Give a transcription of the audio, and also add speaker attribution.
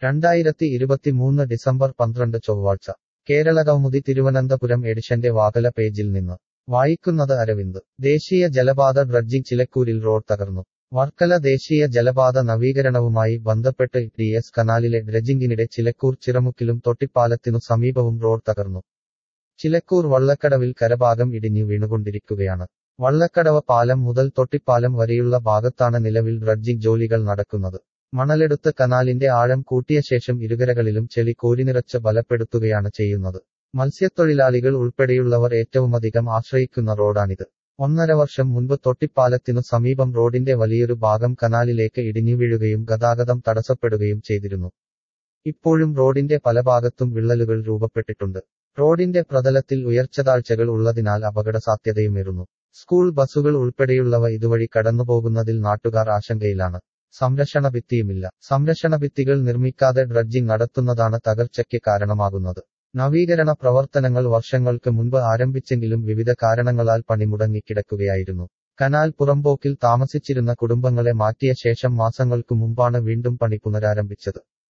Speaker 1: രണ്ടായിരത്തി ഇരുപത്തിമൂന്ന് ഡിസംബർ പന്ത്രണ്ട് ചൊവ്വാഴ്ച കേരള കൗമുദി തിരുവനന്തപുരം എഡിഷന്റെ വാകല പേജിൽ നിന്ന് വായിക്കുന്നത് അരവിന്ദ് ദേശീയ ജലപാത ഡ്രഡ്ജിംഗ് ചിലക്കൂരിൽ റോഡ് തകർന്നു വർക്കല ദേശീയ ജലപാത നവീകരണവുമായി ബന്ധപ്പെട്ട് ടി എസ് കനാലിലെ ഡ്രഡ്ജിംഗിനിടെ ചിലക്കൂർ ചിറമുക്കിലും തൊട്ടിപ്പാലത്തിനു സമീപവും റോഡ് തകർന്നു ചിലക്കൂർ വള്ളക്കടവിൽ കരഭാഗം ഇടിഞ്ഞു വീണുകൊണ്ടിരിക്കുകയാണ് വള്ളക്കടവ് പാലം മുതൽ തൊട്ടിപ്പാലം വരെയുള്ള ഭാഗത്താണ് നിലവിൽ ഡ്രഡ്ജിംഗ് ജോലികൾ നടക്കുന്നത് മണലെടുത്ത് കനാലിന്റെ ആഴം കൂട്ടിയ ശേഷം ഇരുകരകളിലും ചെളി കോരിനിറച്ച് ബലപ്പെടുത്തുകയാണ് ചെയ്യുന്നത് മത്സ്യത്തൊഴിലാളികൾ ഉൾപ്പെടെയുള്ളവർ ഏറ്റവുമധികം ആശ്രയിക്കുന്ന റോഡാണിത് ഒന്നര വർഷം മുൻപ് തൊട്ടിപ്പാലത്തിനു സമീപം റോഡിന്റെ വലിയൊരു ഭാഗം കനാലിലേക്ക് ഇടിഞ്ഞു വീഴുകയും ഗതാഗതം തടസ്സപ്പെടുകയും ചെയ്തിരുന്നു ഇപ്പോഴും റോഡിന്റെ പല ഭാഗത്തും വിള്ളലുകൾ രൂപപ്പെട്ടിട്ടുണ്ട് റോഡിന്റെ പ്രതലത്തിൽ ഉയർച്ചതാഴ്ചകൾ ഉള്ളതിനാൽ അപകട സാധ്യതയുമേറുന്നു സ്കൂൾ ബസ്സുകൾ ഉൾപ്പെടെയുള്ളവ ഇതുവഴി കടന്നുപോകുന്നതിൽ നാട്ടുകാർ ആശങ്കയിലാണ് സംരക്ഷണ ഭിത്തിയുമില്ല സംരക്ഷണ ഭിത്തികൾ നിർമ്മിക്കാതെ ഡ്രഡ്ജിംഗ് നടത്തുന്നതാണ് തകർച്ചയ്ക്ക് കാരണമാകുന്നത് നവീകരണ പ്രവർത്തനങ്ങൾ വർഷങ്ങൾക്ക് മുൻപ് ആരംഭിച്ചെങ്കിലും വിവിധ കാരണങ്ങളാൽ പണി മുടങ്ങിക്കിടക്കുകയായിരുന്നു കനാൽ പുറമ്പോക്കിൽ താമസിച്ചിരുന്ന കുടുംബങ്ങളെ മാറ്റിയ ശേഷം മാസങ്ങൾക്കു മുമ്പാണ് വീണ്ടും പണി പുനരാരംഭിച്ചത്